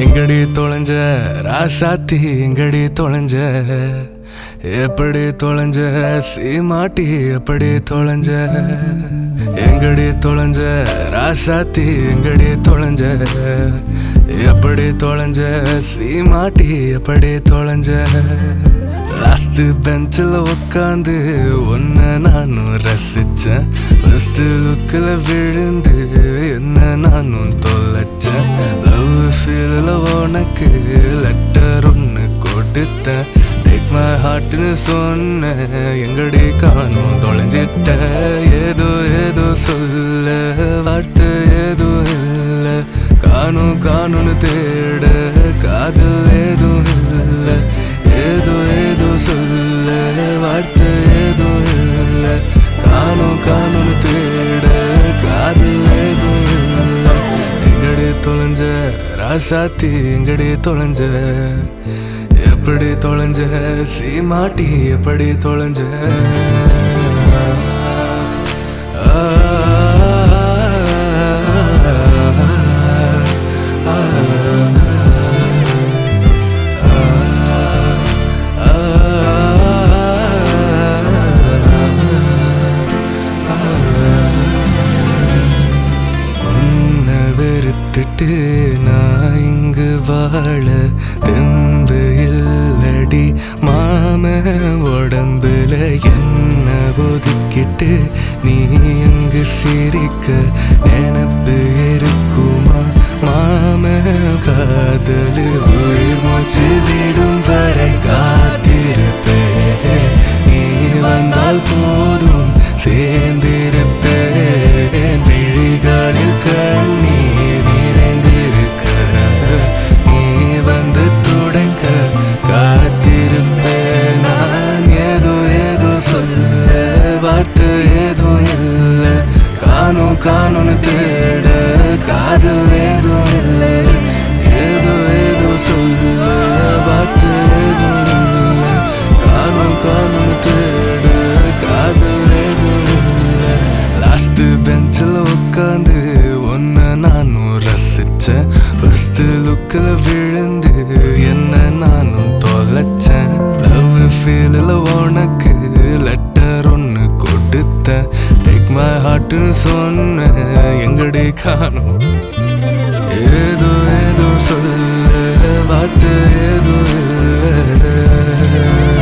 எங்கடி தொலைஞ்ச ராசாத்தி எங்கடி தொலைஞ்ச எப்படி தொலைஞ்ச சீமாட்டி எப்படி தொலைஞ்ச எங்கடி தொலைஞ்ச ராசாத்தி எங்கடி தொலைஞ்ச எப்படி தொலைஞ்ச சீமாட்டி எப்படி தொலைஞ்ச லாஸ்ட் பெஞ்சில் உட்காந்து உன்னை நானும் ரசிச்சேன் ஃபர்ஸ்ட் லுக்கில் விழுந்து என்ன நானும் தொலைச்சேன் லவ் ஃபீலில் உனக்கு லெட்டர் ஒன்று கொடுத்தேன் டேக் மை ஹார்ட்னு சொன்னேன் எங்கடி காணும் தொலைஞ்சிட்ட ஏதோ ஏதோ சொல்ல வார்த்தை ஏதோ இல்லை காணும் காணும்னு தேட காதல் ஏதும் இல்லை ஏதோ ஏதோ சொல்ல வார்த்தை ஏதோ இல்லை காணும் காணும்னு தேட காதல் ஏதோ இல்லை எங்கடி தொலைஞ்ச ராசாத்தி எங்கடி தொலைஞ்ச எப்படி தொலைஞ்ச சீமாட்டி எப்படி தொலைஞ்ச உன்னை வெறுத்துட்டு நான் இங்கு வாழ தெம்பு இல்லடி மாம உடம்புல என்ன ஒதுக்கிட்டு நீ அங்கு சிரிக்க நினப்பு இருக்குமா மாம காதல் உயிர் மூச்சு விடும் வரை காத்திருப்பேன் நீ வந்தால் போதும் சேர்ந்திருப்பேன் விழிகளில் கண்ணீர் நிறைந்திருக்க நீ வந்து துடைக்க காத்திருப்பேன் நான் ஏதோ ஏதோ சொல்ல வார்த்தை ஏதோ இல்லை காணும் காணும்னு தேட காதல் ஏதோ இல்லை ஏதோ ஏதோ சொல்ல வார்த்தை ஏதோ இல்லை காணும் காணும்னு தேட காதல் ஏதோ இல்லை லாஸ்ட் பெஞ்சில் உட்காந்து ஒன்ன நானும் ரசிச்சேன் ஃபர்ஸ்ட் லுக்கில் விழுந்து என்ன நானும் தொலைச்சேன் லவ் ஃபீலில் உனக்கு லெட்டர் ஒன்று கொடுத்தேன் டேக் மை ஹார்ட்னு சொன்னேன் எங்கடி காணும் ஏதோ ஏதோ சொல்ல வார்த்தை ஏதோ இல்லை